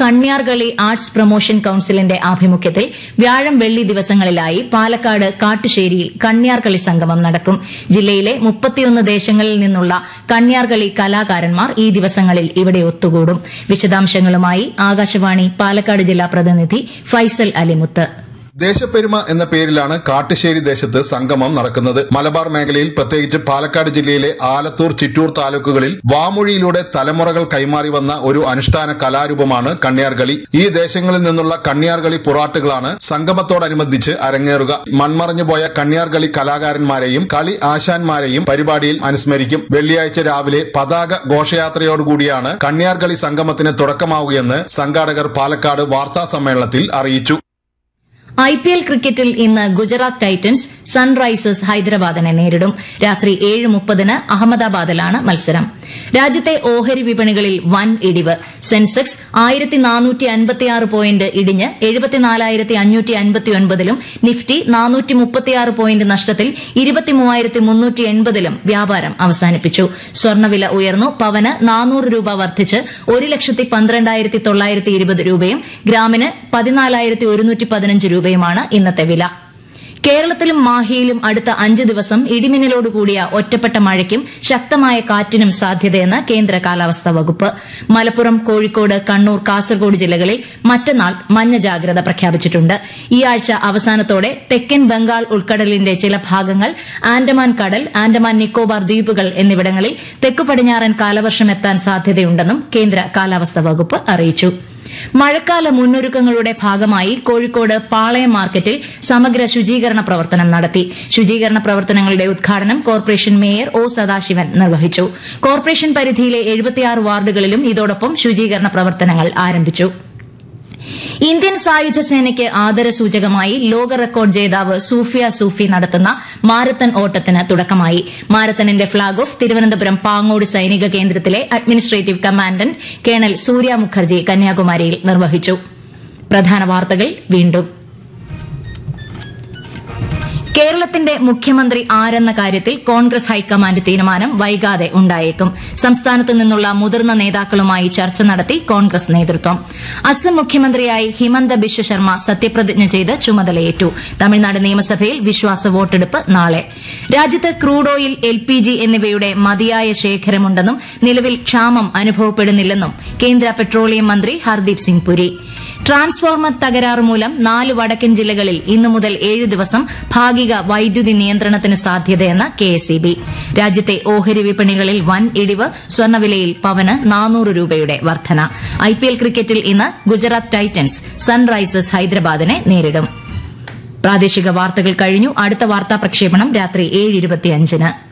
കണ്യാർകളി arts promotion കൌൺസിലിന്റെ ആഭിമുഖ്യത്തിൽ വ്യാഴം വെള്ളി ദിവസങ്ങളിലായി പാലക്കാട് കാട്ടുശ്ശേരിയിൽ കണ്യാർകളി സംഗമം നടക്കും ജില്ലയിലെ മുപ്പത്തിയൊന്ന് ദേശങ്ങളിൽ നിന്നുള്ള കണ്യാർകളി കലാകാരന്മാർ ഈ ദിവസങ്ങളിൽ ഇവിടെ ഒത്തുകൂടും വിശദാംശങ്ങളുമായി ആകാശവാണി പാലക്കാട് ജില്ലാ പ്രതിനിധി ഫൈസൽ അലിമുത്ത് ദേശപ്പെരുമ എന്ന പേരിലാണ് കാട്ടുശ്ശേരി ദേശത്ത് സംഗമം നടക്കുന്നത് മലബാർ മേഖലയിൽ പ്രത്യേകിച്ച് പാലക്കാട് ജില്ലയിലെ ആലത്തൂർ ചിറ്റൂർ താലൂക്കുകളിൽ വാമൊഴിയിലൂടെ തലമുറകൾ കൈമാറി വന്ന ഒരു അനുഷ്ഠാന കലാരൂപമാണ് കണ്യാർകളി ഈ ദേശങ്ങളിൽ നിന്നുള്ള കണ്യാർകളി പുറാട്ടുകളാണ് സംഗമത്തോടനുബന്ധിച്ച് അരങ്ങേറുക മൺമറഞ്ഞുപോയ കണ്യാർകളി കലാകാരന്മാരെയും കളി ആശാന്മാരെയും പരിപാടിയിൽ അനുസ്മരിക്കും വെള്ളിയാഴ്ച രാവിലെ പതാക ഘോഷയാത്രയോടുകൂടിയാണ് കണ്യാർകളി സംഗമത്തിന് തുടക്കമാവുകയെന്ന് സംഘാടകർ പാലക്കാട് വാർത്താ സമ്മേളനത്തിൽ അറിയിച്ചു ഐ പി എൽ ക്രിക്കറ്റിൽ ഇന്ന് ഗുജറാത്ത് ടൈറ്റൻസ് സൺറൈസേഴ്സ് ഹൈദരാബാദിനെ നേരിടും രാത്രി ഏഴ് മുപ്പതിന് അഹമ്മദാബാദിലാണ് മത്സരം രാജ്യത്തെ ഓഹരി വിപണികളിൽ വൻ ഇടിവ് സെൻസെക്സ് ആയിരത്തി നാനൂറ്റി അൻപത്തിയാറ് പോയിന്റ് ഇടിഞ്ഞ് എഴുപത്തിനാലായിരത്തി അഞ്ഞൂറ്റി അൻപത്തിയൊൻപതിലും നിഫ്റ്റി നാനൂറ്റി മുപ്പത്തിയാറ് പോയിന്റ് നഷ്ടത്തിൽ ഇരുപത്തിമൂവായിരത്തി മുന്നൂറ്റി എൺപതിലും വ്യാപാരം അവസാനിപ്പിച്ചു സ്വർണ്ണവില ഉയർന്നു പവന് നാനൂറ് രൂപ വർദ്ധിച്ച് ഒരു ലക്ഷത്തി പന്ത്രണ്ടായിരത്തി തൊള്ളായിരത്തി ഇരുപത് രൂപയും ഗ്രാമിന് പതിനാലായിരത്തി ഒരുന്നൂറ്റി പതിനഞ്ച് രൂപയുമാണ് ഇന്നത്തെ വില കേരളത്തിലും മാഹിയിലും അടുത്ത അഞ്ച് ദിവസം ഇടിമിന്നലോടുകൂടിയ ഒറ്റപ്പെട്ട മഴയ്ക്കും ശക്തമായ കാറ്റിനും സാധ്യതയെന്ന് കേന്ദ്ര കാലാവസ്ഥാ വകുപ്പ് മലപ്പുറം കോഴിക്കോട് കണ്ണൂർ കാസർഗോഡ് ജില്ലകളിൽ മറ്റന്നാൾ മഞ്ഞ ജാഗ്രത പ്രഖ്യാപിച്ചിട്ടുണ്ട് ഈ ആഴ്ച അവസാനത്തോടെ തെക്കൻ ബംഗാൾ ഉൾക്കടലിന്റെ ചില ഭാഗങ്ങൾ ആൻഡമാൻ കടൽ ആൻഡമാൻ നിക്കോബാർ ദ്വീപുകൾ എന്നിവിടങ്ങളിൽ തെക്കു പടിഞ്ഞാറൻ കാലവർഷം എത്താൻ സാധ്യതയുണ്ടെന്നും കേന്ദ്ര കാലാവസ്ഥാ വകുപ്പ് അറിയിച്ചു മഴക്കാല മുന്നൊരുക്കങ്ങളുടെ ഭാഗമായി കോഴിക്കോട് പാളയം മാർക്കറ്റിൽ സമഗ്ര ശുചീകരണ പ്രവർത്തനം നടത്തി ശുചീകരണ പ്രവർത്തനങ്ങളുടെ ഉദ്ഘാടനം കോർപ്പറേഷൻ മേയർ ഒ സദാശിവൻ നിർവഹിച്ചു കോർപ്പറേഷൻ പരിധിയിലെ എഴുപത്തിയാറ് വാർഡുകളിലും ഇതോടൊപ്പം ശുചീകരണ പ്രവർത്തനങ്ങൾ ആരംഭിച്ചു ഇന്ത്യൻ സായുധ സേനയ്ക്ക് ആദരസൂചകമായി ലോക റെക്കോർഡ് ജേതാവ് സൂഫിയ സൂഫി നടത്തുന്ന മാരത്തൺ ഓട്ടത്തിന് തുടക്കമായി മാരത്തണിന്റെ ഫ്ളാഗ് ഓഫ് തിരുവനന്തപുരം പാങ്ങോട് സൈനിക കേന്ദ്രത്തിലെ administrative commandant colonel Surya Mukherjee കന്യാകുമാരിയിൽ നിർവഹിച്ചു പ്രധാന വാർത്തകൾ വീണ്ടും കേരളത്തിന്റെ മുഖ്യമന്ത്രി ആരെന്ന കാര്യത്തിൽ കോൺഗ്രസ് ഹൈക്കമാൻഡ് തീരുമാനം വൈകാതെ ഉണ്ടായേക്കും സംസ്ഥാനത്ത് നിന്നുള്ള മുതിർന്ന നേതാക്കളുമായി ചർച്ച നടത്തി കോൺഗ്രസ് നേതൃത്വം അസം മുഖ്യമന്ത്രിയായി ഹിമന്ത ബിശ്വ ശർമ്മ സത്യപ്രതിജ്ഞ ചെയ്ത് ചുമതലയേറ്റു തമിഴ്നാട് നിയമസഭയിൽ വിശ്വാസ വോട്ടെടുപ്പ് നാളെ രാജ്യത്ത് crude oil L P G എന്നിവയുടെ മതിയായ ശേഖരമുണ്ടെന്നും നിലവിൽ ക്ഷാമം അനുഭവപ്പെടുന്നില്ലെന്നും കേന്ദ്ര പെട്രോളിയം മന്ത്രി ഹർദീപ് സിംഗ് പുരി ട്രാൻസ്ഫോർമർ തകരാറ് മൂലം നാല് വടക്കൻ ജില്ലകളിൽ ഇന്നു മുതൽ ഏഴ് ദിവസം ഭാഗിക വൈദ്യുതി നിയന്ത്രണത്തിന് സാധ്യതയെന്ന് കെഎസ്ഇബി രാജ്യത്തെ ഓഹരി വിപണികളിൽ വൻ ഇടിവ് സ്വർണ്ണവിലയിൽ പവന് നാനൂറ് രൂപയുടെ വർധന ഐപിഎൽ ക്രിക്കറ്റിൽ ഇന്ന് ഗുജറാത്ത് ടൈറ്റൻസ് സൺറൈസേഴ്സ് ഹൈദരാബാദിനെ നേരിടും പ്രാദേശിക വാർത്തകൾ കഴിഞ്ഞു അടുത്ത വാർത്താ പ്രക്ഷേപണം രാത്രി ഏഴ് ഇരുപത്തിയഞ്ചിന്